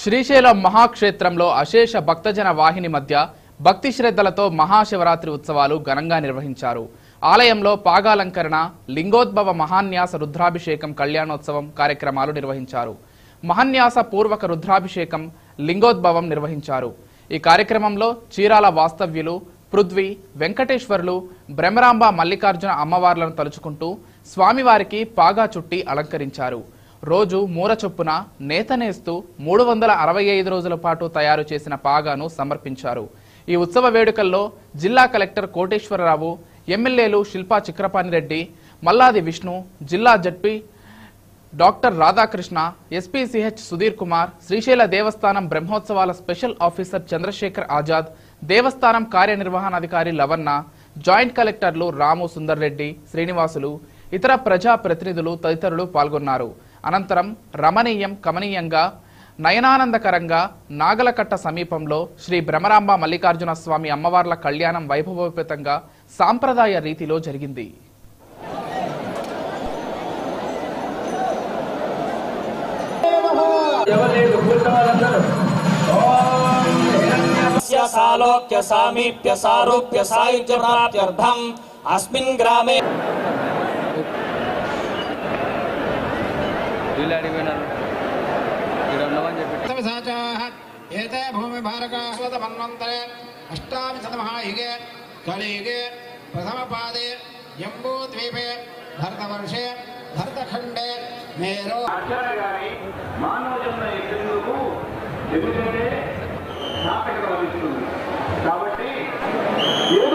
శ్రీశైలం మహాక్షేత్రంలో అశేష భక్తజన వాహిని మధ్య భక్తి శ్రద్ధలతో మహాశివరాత్రి ఉత్సవాలు ఘనంగా నిర్వహించారు ఆలయంలో పాగాలంకరణ లింగోద్భవ మహాన్యాస రుద్రాభిషేకం కళ్యాణోత్సవం కార్యక్రమాలు నిర్వహించారు మహాన్యాస పూర్వక రుద్రాభిషేకం లింగోద్భవం నిర్వహించారు ఈ కార్యక్రమంలో చీరాల వాస్తవ్యులు పృథ్వీ వెంకటేశ్వర్లు బ్రహ్మరాంబ మల్లికార్జున అమ్మవార్లను తలుచుకుంటూ స్వామివారికి పాగా చుట్టి అలంకరించారు రోజు మూర చొప్పున నేతనేస్తూ మూడు వందల అరవై ఐదు రోజుల పాటు తయారు చేసిన పాగాను సమర్పించారు ఈ ఉత్సవ వేడుకల్లో జిల్లా కలెక్టర్ కోటేశ్వరరావు ఎమ్మెల్యేలు శిల్పా చిక్రపాణిరెడ్డి మల్లాది విష్ణు జిల్లా ZP doctor Radhakrishna SPCH Sudheer Kumar శ్రీశైల దేవస్థానం బ్రహ్మోత్సవాల స్పెషల్ ఆఫీసర్ చంద్రశేఖర్ ఆజాద్ దేవస్థానం కార్యనిర్వహణాధికారి లవన్న జాయింట్ కలెక్టర్లు రాము సుందర్ రెడ్డి శ్రీనివాసులు ఇతర ప్రజా ప్రతినిధులు తదితరులు పాల్గొన్నారు అనంతరం రమణీయం కమనీయంగా నయనానందకరంగా నాగలకట్ట సమీపంలో శ్రీ భ్రమరాంబ మల్లికార్జున స్వామి అమ్మవార్ల కళ్యాణం వైభవోపేతంగా సాంప్రదాయ రీతిలో జరిగింది स्य सालोक्य सामीप्य सारूप्य सायुज्य प्राप्त्यर्थम् अस्मिन् ग्रामे వీళ్ళు అడిగిపోయినారు ఇక్కడ ఉండమని చెప్పి సవిసాచాః ఏతే భూమిభారకాः స్వతమన్వంతరే అష్టావిశతమహాయుగే కలియుగే ప్రథమపాదే జంబూద్వీపే భరతవర్షే భరతఖండే మేరో గాని మానవ జన్మ ఎత్తేందుకు ఎందుకంటే నాటకం లభిస్తుంది కాబట్టి ఏదో